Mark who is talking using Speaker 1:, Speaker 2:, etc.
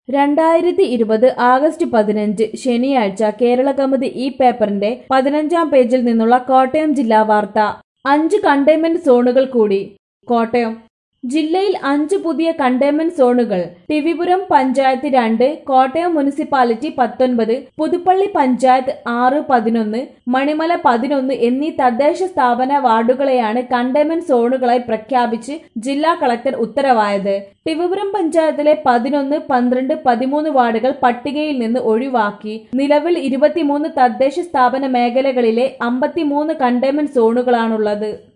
Speaker 1: രണ്ടായിരത്തി ഇരുപത് ആഗസ്റ്റ് പതിനഞ്ച് ശനിയാഴ്ച കേരളകൗമുദി ഈ പേപ്പറിന്റെ പതിനഞ്ചാം പേജിൽ നിന്നുള്ള കോട്ടയം ജില്ലാ വാർത്ത അഞ്ച് കണ്ടെയ്ൻമെന്റ് സോണുകൾ കൂടി കോട്ടയം ജില്ലയിൽ അഞ്ച് പുതിയ കണ്ടെയ്ൻമെന്റ് സോണുകൾ ടിവിപുരം പഞ്ചായത്ത് രണ്ട് കോട്ടയം മുനിസിപ്പാലിറ്റി പത്തൊൻപത് പുതുപ്പള്ളി പഞ്ചായത്ത് ആറ് പതിനൊന്ന് മണിമല പതിനൊന്ന് എന്നീ തദ്ദേശ സ്ഥാപന വാർഡുകളെയാണ് കണ്ടെയ്ൻമെന്റ് സോണുകളായി പ്രഖ്യാപിച്ച് ജില്ലാ കളക്ടർ ഉത്തരവായത് ടിവിപുരം പഞ്ചായത്തിലെ പതിനൊന്ന് പന്ത്രണ്ട് പതിമൂന്ന് വാർഡുകൾ പട്ടികയിൽ നിന്ന് ഒഴിവാക്കി നിലവിൽ ഇരുപത്തിമൂന്ന് തദ്ദേശ സ്ഥാപന മേഖലകളിലെ അമ്പത്തിമൂന്ന് കണ്ടെയ്ൻമെന്റ് സോണുകളാണുള്ളത്